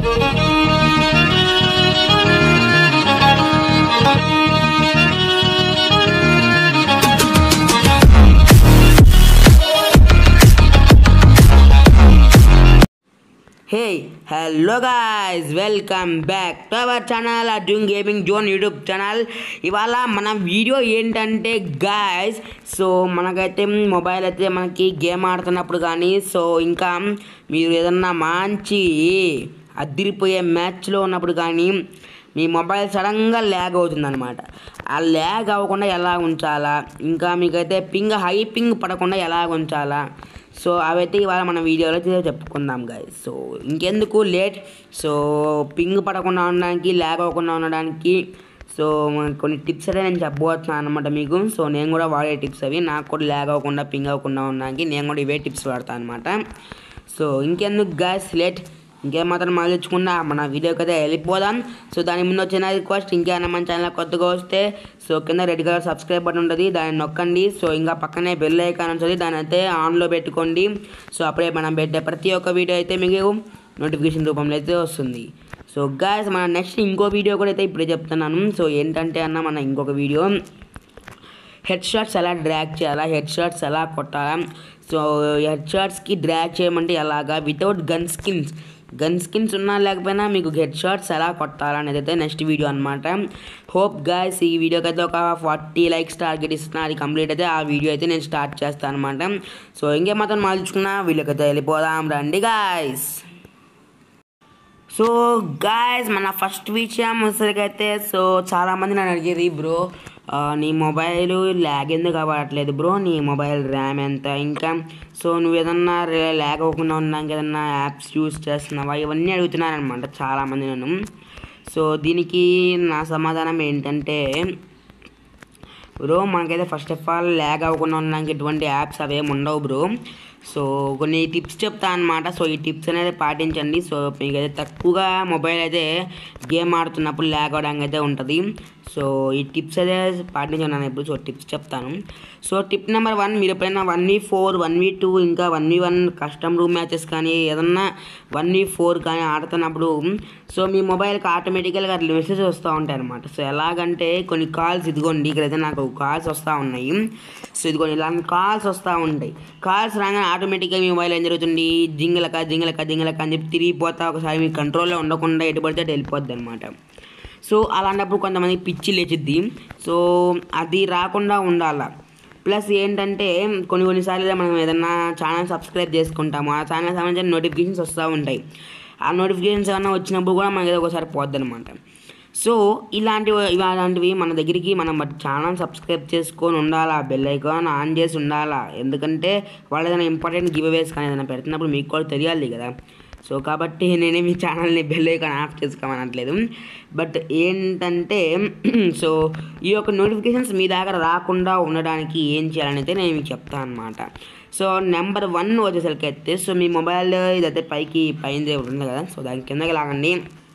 hey hello guys welcome back to our channel Arjun gaming zone YouTube channel ఇవాళ మన video ఏంటంటే guys so మనకైతే mobile అయితే మనకి గేమ్ ఆడుతున్నప్పుడు కానీ సో ఇంకా మీరు ఏదన్నా మంచి అదిరిపోయే మ్యాచ్లో ఉన్నప్పుడు కానీ మీ మొబైల్ సడన్గా ల్యాగ్ అవుతుందన్నమాట ఆ ల్యాగ్ అవ్వకుండా ఎలా ఉంచాలా ఇంకా మీకైతే పింగ్ హై పింగ్ పడకుండా ఎలా ఉంచాలా సో అవైతే ఇవాళ మన వీడియోలో చే- చెప్పుకుందాం గాయస్ సో ఇంకెందుకు లేట్ సో పింగ్ పడకుండా ఉండడానికి ల్యాగ్ అవ్వకుండా ఉండడానికి సో మన కొన్ని టిప్స్ అయితే నేను చెప్పబోతున్నాను అనమాట మీకు సో నేను కూడా వాడే టిప్స్ అవి నాకు కూడా ల్యాగ్ అవ్వకుండా పింగ్ అవ్వకుండా ఉండడానికి నేను కూడా ఇవే టిప్స్ వాడతాను అనమాట సో ఇంకెందుకు గాయస్ లేట్ ఇంకేమాత్రం మాట్లాడుకుండా మన వీడియోకి అయితే వెళ్ళిపోదాం సో దాని ముందు వచ్చిన రిక్వెస్ట్ ఇంకేమైనా మన ఛానల్ కొత్తగా వస్తే సో కింద రెడ్ కలర్ సబ్స్క్రైబ్ బటన్ ఉంటుంది దాన్ని నొక్కండి సో ఇంకా పక్కనే బెల్ ఐకాన్ ఉంటుంది దాన్ని అయితే ఆన్లో పెట్టుకోండి సో అప్పుడే మనం పెట్టే ప్రతి ఒక్క వీడియో అయితే మీకు నోటిఫికేషన్ రూపంలో అయితే వస్తుంది సో గాయస్ మన నెక్స్ట్ ఇంకో వీడియో కూడా అయితే ఇప్పుడే చెప్తున్నాను సో ఏంటంటే అన్న మన ఇంకొక వీడియో హెడ్ షాట్స్ ఎలా డ్రాగ్ చేయాలా హెడ్ షాట్స్ ఎలా కొట్టాలా సో హెడ్ షాట్స్కి డ్రాగ్ చేయమంటే ఎలాగా without gun skins gun skins ఉన్నా లేకపోయినా మీకు హెడ్ షాట్స్ ఎలా కొట్టాలా అనేది అయితే నెక్స్ట్ వీడియో అనమాట హోప్ గాయస్ ఈ వీడియోకి అయితే ఒక ఫార్టీ లైక్స్ టార్గెట్ ఇస్తున్నా అది కంప్లీట్ అయితే ఆ వీడియో అయితే నేను స్టార్ట్ చేస్తాను అనమాట సో ఇంకేమాత్రం మార్చుకున్నా వీళ్ళకి అయితే వెళ్ళిపోదాం రండి గాయస్ సో గాయస్ మన ఫస్ట్ విషయం వచ్చేసరికైతే సో చాలామంది నన్ను అడిగేది బ్రో నీ మొబైల్ ల్యాగ్ ఎందుకు అవ్వట్లేదు బ్రో నీ మొబైల్ ర్యామ్ ఎంత ఇంకా సో నువ్వు ఏదన్నా ల్యాగ్ అవ్వకుండా ఉన్నాక ఏదన్నా యాప్స్ యూస్ చేస్తున్నావా ఇవన్నీ అడుగుతున్నారనమాట చాలామంది నన్ను సో దీనికి నా సమాధానం ఏంటంటే బ్రో మనకైతే ఫస్ట్ ఆఫ్ ఆల్ ల్యాగ్ అవ్వకుండా ఉండడానికి ఎటువంటి యాప్స్ అవేమి ఉండవు బ్రో సో కొన్ని టిప్స్ చెప్తా అనమాట సో ఈ టిప్స్ అనేది పాటించండి సో మీకైతే తక్కువగా మొబైల్ అయితే గేమ్ ఆడుతున్నప్పుడు ల్యాగ్ అవ్వడానికి అయితే ఉంటుంది సో ఈ టిప్స్ అయితే పాటించాను నేను ఇప్పుడు సో టిప్స్ చెప్తాను సో టిప్ నెంబర్ వన్ మీరు ఎప్పుడైనా one v four one v two ఇంకా one v one custom room matches కానీ ఏదన్నా వన్ వీ ఫోర్ కానీ ఆడుతున్నప్పుడు సో మీ మొబైల్కి ఆటోమేటికల్గా అట్లా మెసేజ్ వస్తూ ఉంటాయి అనమాట సో ఎలాగంటే కొన్ని కాల్స్ ఇదిగోండి ఇక్కడైతే నాకు కాల్స్ వస్తూ ఉన్నాయి సో ఇదిగోండి ఇలాంటి కాల్స్ వస్తూ ఉంటాయి కాల్స్ రాగానే ఆటోమేటిక్గా మీ మొబైల్ ఏం జరుగుతుంది జింగలక జింగలక జింగలక అని చెప్పి తిరిగిపోతా ఒకసారి మీ కంట్రోల్లో ఉండకుండా ఎటు పడితే అటు వెళ్ళిపోద్ది అనమాట సో అలాంటప్పుడు కొంతమంది పిచ్చి లేచిద్ది సో అది రాకుండా ఉండాల ప్లస్ ఏంటంటే కొన్ని కొన్నిసార్లు మనం ఏదన్నా ఛానల్ సబ్స్క్రైబ్ చేసుకుంటాము ఆ ఛానల్ సంబంధించిన నోటిఫికేషన్స్ వస్తూ ఉంటాయి ఆ నోటిఫికేషన్స్ ఏమైనా వచ్చినప్పుడు కూడా మనకి ఏదో ఒకసారి పోద్ది అనమాట సో ఇలాంటివి ఇలాంటివి మన దగ్గరికి మనం ఛానల్ సబ్స్క్రైబ్ చేసుకొని ఉండాలా బెల్ ఐకాన్ ఆన్ చేసి ఉండాలా ఎందుకంటే వాళ్ళు ఏదైనా ఇంపార్టెంట్ గివ్ అవేస్ కానీ ఏదైనా పెడుతున్నప్పుడు మీకు కూడా తెలియాలి కదా సో కాబట్టి నేనే మీ ఛానల్ని బెల్ ఐకాన్ ఆఫ్ చేసుకోమనట్లేదు బట్ ఏంటంటే సో ఈ యొక్క నోటిఫికేషన్స్ మీ దగ్గర రాకుండా ఉండడానికి ఏం చేయాలని అయితే నేను మీకు చెప్తాను అనమాట సో నెంబర్ వన్ వచ్చేసరికి అయితే సో మీ మొబైల్ ఇదైతే పైకి పైన ఉంది కదా సో దాని కిందకి లాగండి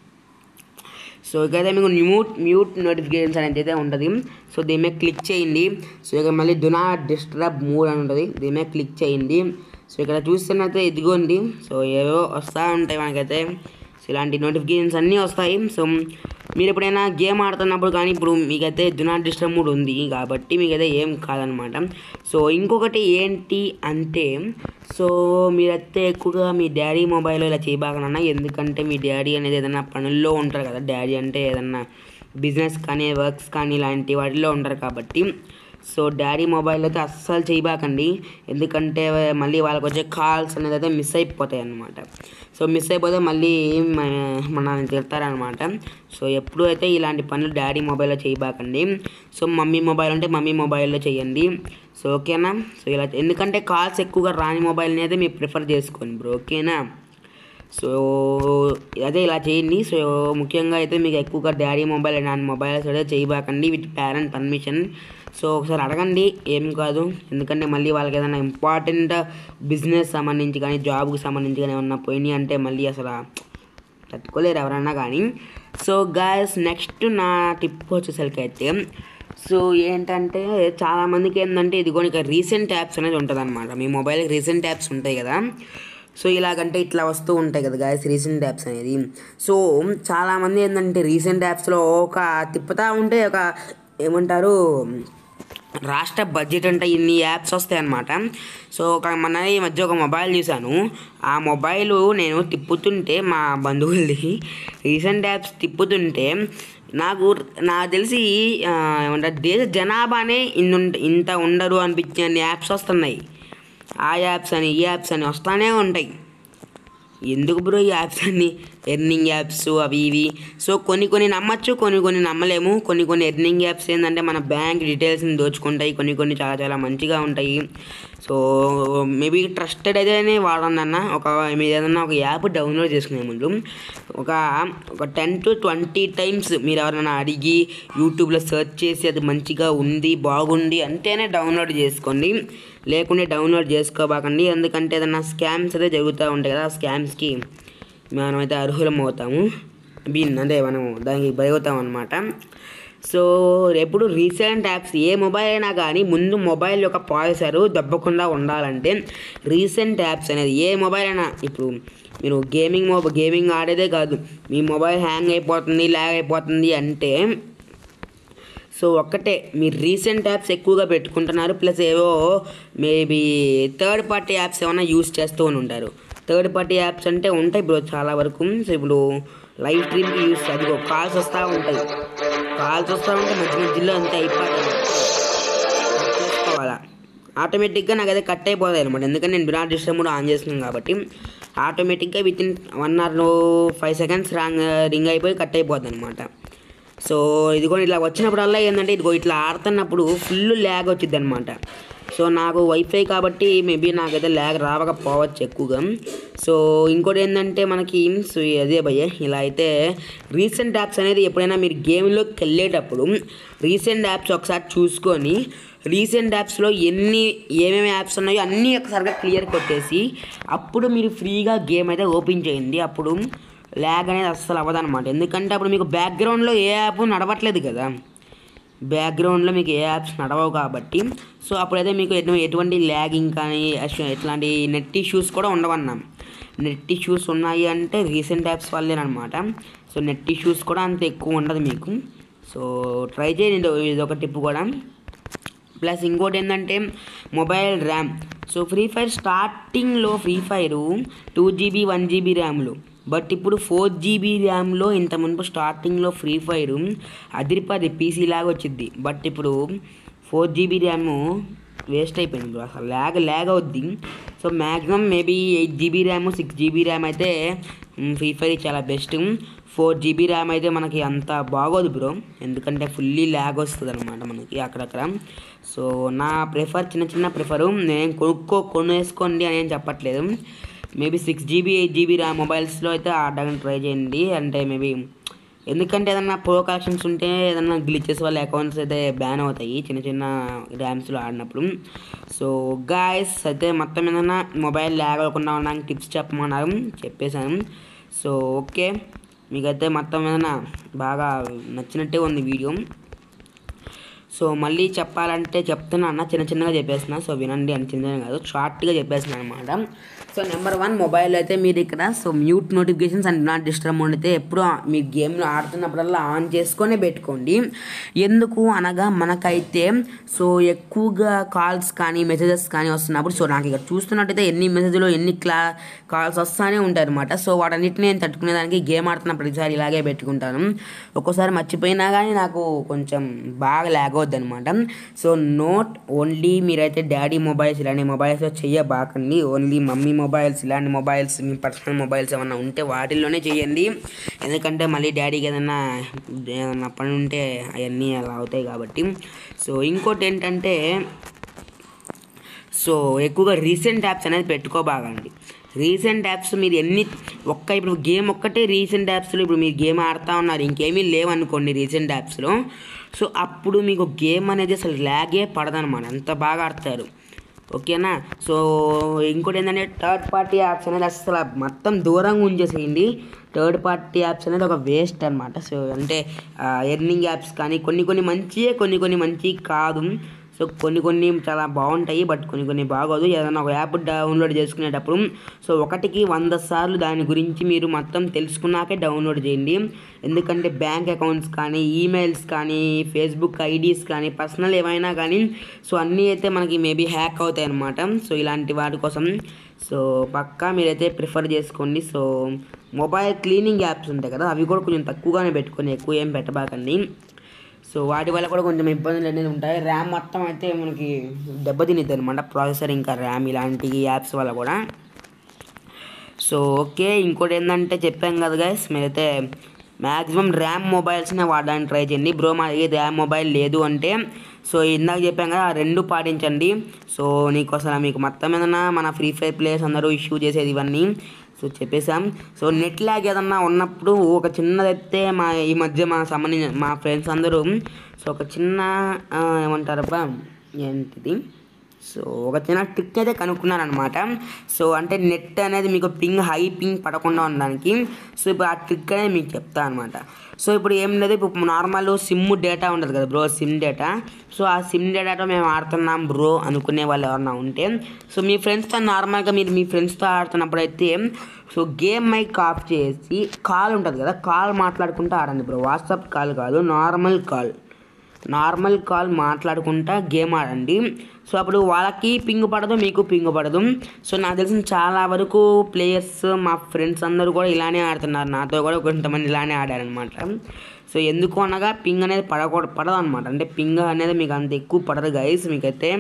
సో ఇకైతే మీకు మ్యూట్ మ్యూట్ నోటిఫికేషన్స్ అనేది అయితే ఉంటుంది సో దీని మీద క్లిక్ చేయండి సో ఇక మళ్ళీ డు నాట్ డిస్టర్బ్ మూడ్ అని ఉంటుంది దీని మీద క్లిక్ చేయండి సో ఇక్కడ చూస్తున్నైతే ఇదిగోండి సో ఏవో వస్తూ ఉంటాయి మనకైతే సో ఇలాంటి నోటిఫికేషన్స్ అన్నీ వస్తాయి సో మీరు ఎప్పుడైనా గేమ్ ఆడుతున్నప్పుడు కానీ ఇప్పుడు మీకైతే డు నాట్ డిస్టర్బ్ మూడ్ ఉంది కాబట్టి మీకైతే ఏం కాదనమాట సో ఇంకొకటి ఏంటి అంటే సో మీరైతే ఎక్కువగా మీ డాడీ మొబైల్లో ఇలా చేయబాకనన్నా ఎందుకంటే మీ డాడీ అనేది ఏదైనా పనుల్లో ఉంటారు కదా డాడీ అంటే ఏదన్నా బిజినెస్ కానీ వర్క్స్ కానీ ఇలాంటి వాటిల్లో ఉంటారు కాబట్టి సో డాడీ మొబైల్ అయితే అస్సలు చేయబాకండి ఎందుకంటే మళ్ళీ వాళ్ళకి వచ్చే కాల్స్ అనేది అయితే మిస్ అయిపోతాయి అన్నమాట సో మిస్ అయిపోతే మళ్ళీ మన- మనల్ని తిడతారనమాట సో ఎప్పుడు అయితే ఇలాంటి పనులు డాడీ మొబైల్లో చేయబాకండి సో మమ్మీ మొబైల్ అంటే మమ్మీ మొబైల్లో చేయండి సో ఓకేనా సో ఇలా ఎందుకంటే కాల్స్ ఎక్కువగా రాని మొబైల్ని అయితే మీరు ప్రిఫర్ చేసుకోండి బ్రో ఓకేనా సో అదే ఇలా చేయండి సో ముఖ్యంగా అయితే మీకు ఎక్కువగా డాడీ మొబైల్ అండ్ మొబైల్స్ అయితే చేయబాకండి విత్ పేరెంట్ పర్మిషన్ సో ఒకసారి అడగండి ఏం కాదు ఎందుకంటే మళ్ళీ వాళ్ళకి ఏదైనా ఇంపార్టెంట్ బిజినెస్ సంబంధించి కానీ జాబ్కి సంబంధించి కానీ ఏమన్నా పోయినాయి అంటే మళ్ళీ అసలు తట్టుకోలేరు ఎవరన్నా కానీ సో గాయస్ నెక్స్ట్ నా టిప్ వచ్చేసరికి అయితే సో ఏంటంటే చాలామందికి ఏంటంటే ఇదిగో ఇక రీసెంట్ యాప్స్ అనేది ఉంటుంది అనమాట మీ మొబైల్కి రీసెంట్ యాప్స్ ఉంటాయి కదా సో ఇలాగంటే ఇట్లా వస్తూ ఉంటాయి కదా గాయస్ రీసెంట్ యాప్స్ అనేది సో చాలామంది ఏంటంటే రీసెంట్ యాప్స్లో ఒక తిప్పుతా ఉంటే ఒక ఏమంటారు రాష్ట్ర బడ్జెట్ అంటే ఇన్ని యాప్స్ వస్తాయి అన్నమాట సో ఒక మన ఈ మధ్య ఒక మొబైల్ చూశాను ఆ మొబైల్ నేను తిప్పుతుంటే మా బంధువులది రీసెంట్ యాప్స్ తిప్పుతుంటే నాకు నాకు తెలిసి ఆ, ఏమంటారు దేశ జనాభానే ఇన్ని ఉంట- ఇంత ఉండరు అనిపించే యాప్స్ వస్తున్నాయి ఆ యాప్స్ అని ఈ యాప్స్ అని వస్తానే ఉంటాయి ఎందుకు బ్రో ఈ యాప్స్ అన్ని ఎర్నింగ్ యాప్స్ అవి ఇవి సో కొన్ని కొన్ని నమ్మచ్చు కొన్ని కొన్ని నమ్మలేము కొన్ని కొన్ని ఎర్నింగ్ యాప్స్ ఏంటంటే మన బ్యాంక్ డీటెయిల్స్ని దోచుకుంటాయి కొన్ని కొన్ని చాలా చాలా మంచిగా ఉంటాయి సో మేబీ ట్రస్టెడ్ అయితేనే వాడండి అన్న ఒక మీరు ఏదన్నా ఒక యాప్ డౌన్లోడ్ చేసుకునే ముందు ఒక ఒక టెన్ టు ట్వంటీ టైమ్స్ మీరు ఎవరైనా అడిగి యూట్యూబ్లో సెర్చ్ చేసి అది మంచిగా ఉంది బాగుంది అంటేనే డౌన్లోడ్ చేసుకోండి లేకుంటే డౌన్లోడ్ చేసుకోబాకండి ఎందుకంటే ఏదన్నా స్కామ్స్ అయితే జరుగుతూ ఉంటాయి కదా ఆ స్కామ్స్కి మనమైతే అర్హులం అవుతాము బిన్ అంటే మనం దానికి బయవుతాం అనమాట సో ఎప్పుడు రీసెంట్ యాప్స్ ఏ మొబైల్ అయినా కానీ ముందు మొబైల్ యొక్క పాయిసరు దెబ్బకుండా ఉండాలంటే రీసెంట్ యాప్స్ అనేది ఏ మొబైల్ అయినా ఇప్పుడు మీరు గేమింగ్ మొబైల్ గేమింగ్ ఆడేదే కాదు మీ మొబైల్ హ్యాంగ్ అయిపోతుంది ల్యాగ్ అయిపోతుంది అంటే సో ఒక్కటే మీరు రీసెంట్ యాప్స్ ఎక్కువగా పెట్టుకుంటున్నారు ప్లస్ ఏవో మేబీ థర్డ్ పార్టీ యాప్స్ ఏమైనా యూస్ చేస్తూ అని ఉంటారు థర్డ్ పార్టీ యాప్స్ అంటే ఉంటాయి బ్రో చాలా వరకు సో ఇప్పుడు లైవ్ స్ట్రీమ్కి యూస్ అదిగో కాల్స్ వస్తూ ఉంటాయి కాల్స్ వస్తూ ఉంటే మధ్య మధ్యలో అంతే అయిపోతుంది చేసుకోవాలా ఆటోమేటిక్గా నాకు అదే కట్ అయిపోతాయి అనమాట ఎందుకంటే నేను బినా డిస్టర్బ్ కూడా ఆన్ చేస్తున్నాను కాబట్టి ఆటోమేటిక్గా with in one or five seconds wrong ring అయిపోయి కట్ అయిపోద్ది అనమాట సో ఇదిగో ఇట్లా వచ్చినప్పుడల్లా ఏంటంటే ఇదిగో ఇట్లా ఆడుతున్నప్పుడు ఫుల్ ల్యాగ్ వచ్చింది అనమాట సో నాకు వైఫై కాబట్టి మేబీ నాకైతే ల్యాగ్ రావకపోవచ్చు ఎక్కువగా సో ఇంకోటి ఏంటంటే మనకి సో అదే భయ్య ఇలా అయితే రీసెంట్ యాప్స్ అనేది ఎప్పుడైనా మీరు గేమ్లోకి వెళ్ళేటప్పుడు రీసెంట్ యాప్స్ ఒకసారి చూసుకొని రీసెంట్ యాప్స్లో ఎన్ని ఏమేమి యాప్స్ ఉన్నాయో అన్నీ ఒకసారిగా క్లియర్ కొట్టేసి అప్పుడు మీరు ఫ్రీగా గేమ్ అయితే ఓపెన్ చేయండి అప్పుడు ల్యాగ్ అనేది అస్సలు అవ్వదన్నమాట ఎందుకంటే అప్పుడు మీకు బ్యాక్గ్రౌండ్లో ఏ యాప్ నడవట్లేదు కదా బ్యాక్గ్రౌండ్లో మీకు ఏ యాప్స్ నడవవు కాబట్టి సో అప్పుడైతే మీకు ఎటు ఎటువంటి ల్యాగింగ్ కానీ అస- ఎట్లాంటి నెట్ ఇష్యూస్ కూడా ఉండవన్నాం నెట్ ఇష్యూస్ ఉన్నాయి అంటే రీసెంట్ యాప్స్ వల్లేనమాట సో నెట్ ఇష్యూస్ కూడా అంత ఎక్కువ ఉండదు మీకు సో ట్రై చేయండి ఇది ఒక టిప్ కూడా ప్లస్ ఇంకోటి ఏంటంటే mobile RAM so free fire స్టార్టింగ్లో free fire two GB one GB ర్యామ్లు బట్ ఇప్పుడు ఫోర్ జీబీ ర్యామ్లో ఇంత మునుపు స్టార్టింగ్లో ఫ్రీ ఫైర్ అదిరిపది పీసీ లాగా వచ్చింది బట్ ఇప్పుడు ఫోర్ జీబీ ర్యామ్ వేస్ట్ అయిపోయింది బ్రో అసలు ల్యాగ్ ల్యాగ్ అవుద్ది so maximum maybe eight GB RAM six GB RAM అయితే ఫ్రీ ఫైర్ చాలా బెస్ట్ ఫోర్ జీబీ ర్యామ్ అయితే మనకి అంత బాగోదు బ్రో ఎందుకంటే ఫుల్లీ ల్యాగ్ వస్తుంది అనమాట మనకి అక్కడక్కడ సో నా ప్రిఫర్ చిన్న చిన్న ప్రిఫరు నేను కొనుక్కో కొనేసుకోండి అని ఏం చెప్పట్లేదు maybe six GB eight GB RAM మొబైల్స్లో అయితే ఆడడానికి ట్రై చేయండి అంటే మేబీ ఎందుకంటే ఏదన్నా ప్రో కలెక్షన్స్ ఉంటే ఏదన్నా గ్లిచెస్ వల్ల అకౌంట్స్ అయితే బ్యాన్ అవుతాయి చిన్న చిన్న ర్యామ్స్లో ఆడినప్పుడు సో గాయస్ అయితే మొత్తం ఏదన్నా మొబైల్ ల్యాగ్ అవ్వకుండా ఉండడానికి టిప్స్ చెప్పమన్నారు చెప్పేశాను సో ఓకే మీకైతే మొత్తం ఏదైనా బాగా నచ్చినట్టే ఉంది వీడియో సో మళ్ళీ చెప్పాలంటే చెప్తున్నా అన్న చిన్న చిన్నగా చెప్పేసిన సో వినండి అని చిన్నగా కాదు షార్ట్గా చెప్పేసిన అనమాట సో నెంబర్ వన్ మొబైల్ అయితే మీరు ఇక్కడ so mute notifications and not disturb mode అయితే ఎప్పుడు మీ గేమ్లో ఆడుతున్నప్పుడల్లా ఆన్ చేసుకొనే పెట్టుకోండి ఎందుకు అనగా మనకైతే సో ఎక్కువగా కాల్స్ కానీ మెసేజెస్ కానీ వస్తున్నప్పుడు సో నాకు ఇక్కడ చూస్తున్నట్టయితే ఎన్ని మెసేజ్లు ఎన్ని క్లా కాల్స్ వస్తానే ఉంటాయి అనమాట సో వాటన్నిటిని నేను తట్టుకునేదానికి గేమ్ ఆడుతున్న ప్రతిసారి ఇలాగే పెట్టుకుంటాను ఒక్కోసారి మర్చిపోయినా కానీ నాకు కొంచెం బాగా ల్యాగ్ అవుద్ది అనమాట సో నోట్ ఓన్లీ మీరైతే డాడీ మొబైల్స్ ఇలాంటి మొబైల్స్ చెయ్యబాకండి ఓన్లీ మమ్మీ మొబైల్స్ ఇలాంటి మొబైల్స్ మీ పర్సనల్ మొబైల్స్ ఏమన్నా ఉంటే వాటిల్లోనే చేయండి ఎందుకంటే మళ్ళీ డాడీకి ఏదైనా ఏదైనా పని ఉంటే అవన్నీ అలా అవుతాయి కాబట్టి సో ఇంకోటి ఏంటంటే సో ఎక్కువగా రీసెంట్ యాప్స్ అనేది పెట్టుకోబాగండి రీసెంట్ యాప్స్ మీరు ఎన్ని ఒక్క ఇప్పుడు గేమ్ ఒక్కటే రీసెంట్ యాప్స్లో ఇప్పుడు మీరు గేమ్ ఆడుతూ ఉన్నారు ఇంకేమీ లేవనుకోండి రీసెంట్ యాప్స్లో సో అప్పుడు మీకు గేమ్ అనేది అసలు ల్యాగే పడదనమాట అంత బాగా ఆడతారు ఓకేనా సో ఇంకోటి ఏంటంటే థర్డ్ పార్టీ యాప్స్ అనేది అసలు మొత్తం దూరంగా ఉంచేసేయండి థర్డ్ పార్టీ యాప్స్ అనేది ఒక వేస్ట్ అనమాట సో అంటే ఎర్నింగ్ యాప్స్ కానీ కొన్ని కొన్ని మంచియే కొన్ని కొన్ని మంచి కాదు సో సో కొన్ని కొన్ని చాలా బాగుంటాయి బట్ కొన్ని కొన్ని బాగోదు ఏదైనా ఒక యాప్ డౌన్లోడ్ చేసుకునేటప్పుడు సో ఒకటికి వంద సార్లు దాని గురించి మీరు మొత్తం తెలుసుకున్నాకే డౌన్లోడ్ చేయండి ఎందుకంటే బ్యాంక్ అకౌంట్స్ కానీ ఈమెయిల్స్ కానీ ఫేస్బుక్ ఐడీస్ కానీ పర్సనల్ ఏమైనా కానీ సో అన్నీ అయితే మనకి మేబీ హ్యాక్ అవుతాయి అన్నమాట సో ఇలాంటి వాటి కోసం సో పక్కా మీరైతే ప్రిఫర్ చేసుకోండి సో మొబైల్ క్లీనింగ్ యాప్స్ ఉంటాయి కదా అవి కూడా కొంచెం తక్కువగానే పెట్టుకొని ఎక్కువ ఏం పెట్టబాకండి సో వాటి వల్ల కూడా కొంచెం ఇబ్బందులు అనేది ఉంటాయి ర్యామ్ మొత్తం అయితే మనకి దెబ్బతినిద్ది అనమాట ప్రాసెసర్ ఇంకా ర్యామ్ ఇలాంటి యాప్స్ వల్ల కూడా సో ఓకే ఇంకోటి ఏంటంటే చెప్పాం కదా గైస్ మీరైతే మ్యాక్సిమం ర్యామ్ మొబైల్స్నే వాడడానికి ట్రై చేయండి బ్రో మా దగ్గర ర్యామ్ మొబైల్ లేదు అంటే సో ఇందాక చెప్పాం కదా ఆ రెండు పాటించండి సో నీకు అసలు మీకు మొత్తం ఏదన్నా మన ఫ్రీ ఫైర్ ప్లేయర్స్ అందరూ ఇష్యూ చేసేది ఇవన్నీ సో చెప్పేసాం సో నెట్ ల్యాగ్ ఏదన్నా ఉన్నప్పుడు ఒక చిన్నదైతే మా ఈ మధ్య మా సంబంధించిన మా ఫ్రెండ్స్ అందరూ సో ఒక చిన్న ఆ, ఏమంటారబ్బా ఏంటిది సో ఒక చిన్న ట్రిక్ అయితే కనుక్కున్నారనమాట సో అంటే నెట్ అనేది మీకు పింగ్ హై పింగ్ పడకుండా ఉండడానికి సో ఇప్పుడు ఆ ట్రిక్ అనేది మీకు చెప్తా అనమాట సో ఇప్పుడు ఏం లేదు ఇప్పుడు నార్మల్ సిమ్ డేటా ఉంటుంది కదా బ్రో సిమ్ డేటా సో ఆ సిమ్ డేటాతో మేము ఆడుతున్నాం బ్రో అనుకునే వాళ్ళు ఎవరన్నా ఉంటే సో మీ ఫ్రెండ్స్తో నార్మల్గా మీరు మీ ఫ్రెండ్స్తో ఆడుతున్నప్పుడు అయితే సో గేమ్ మైక్ ఆఫ్ చేసి కాల్ ఉంటుంది కదా కాల్ మాట్లాడుకుంటూ ఆడండి బ్రో వాట్సాప్ కాల్ కాదు నార్మల్ కాల్ నార్మల్ కాల్ మాట్లాడుకుంటా గేమ్ ఆడండి సో అప్పుడు వాళ్ళకి పింగ్ పడదు మీకు పింగ్ పడదు సో నాకు తెలిసిన చాలా వరకు ప్లేయర్స్ మా ఫ్రెండ్స్ అందరూ కూడా ఇలానే ఆడుతున్నారు నాతో కూడా కొంతమంది ఇలానే ఆడారనమాట సో ఎందుకు అనగా పింగ్ అనేది పడకూడదు పడదు అనమాట అంటే పింగ్ అనేది మీకు అంత ఎక్కువ పడదు గైస్ మీకైతే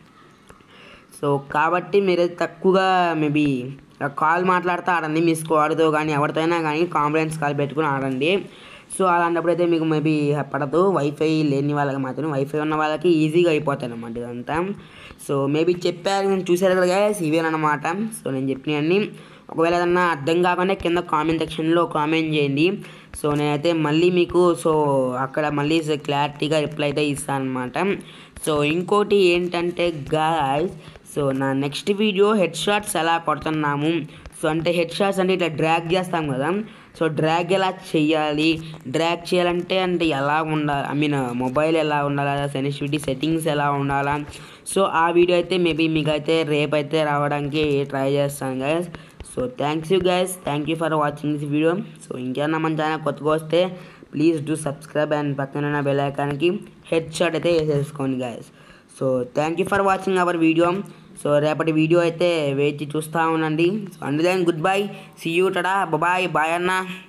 సో కాబట్టి మీరు తక్కువగా మేబీ కాల్ మాట్లాడుతూ ఆడండి మీ స్క్వాడ్తో కానీ ఎవరితో అయినా కానీ కాన్ఫరెన్స్ కాల్ పెట్టుకుని ఆడండి సో అలాంటప్పుడు అయితే మీకు మేబీ పడదు వైఫై లేని వాళ్ళకి మాత్రం వైఫై ఉన్న వాళ్ళకి ఈజీగా అయిపోతాయి అన్నమాట ఇదంతా సో మేబీ చెప్పారు నేను చూసారు కదా guys, ఇవేనమాట సో నేను చెప్పినవన్నీ ఒకవేళ ఏదన్నా అర్థం కాకుండా కింద కామెంట్ సెక్షన్లో కామెంట్ చేయండి సో నేనైతే మళ్ళీ మీకు సో అక్కడ మళ్ళీ క్లారిటీగా రిప్లై అయితే ఇస్తాను అనమాట సో ఇంకోటి ఏంటంటే గాయస్ సో నా నెక్స్ట్ వీడియో హెడ్ షాట్స్ ఎలా కొడుతున్నాము సో అంటే హెడ్ షాట్స్ అంటే ఇట్లా డ్రాగ్ చేస్తాం కదా సో డ్రాగ్ ఎలా చేయాలి డ్రాగ్ చేయాలంటే అంటే ఎలా ఉండాలి ఐ మీన్ మొబైల్ ఎలా ఉండాలా సెన్సిటివిటీ సెట్టింగ్స్ ఎలా ఉండాలా సో ఆ వీడియో అయితే మేబీ మీకు అయితే రేపు అయితే రావడానికి ట్రై చేస్తాను guys so thanks you guys thank you for watching this video so ఇంకేమన్నా మన ఛానల్ కొత్తగా వస్తే ప్లీజ్ డూ సబ్స్క్రైబ్ అండ్ పక్కన బెల్ ఐకాన్కి హెడ్ షాట్ అయితే వేసేసుకోండి guys so thank you for watching our video so రేపటి వీడియో అయితే వేచి చూస్తూ ఉండండి so and then good bye see you tada bye bye అన్న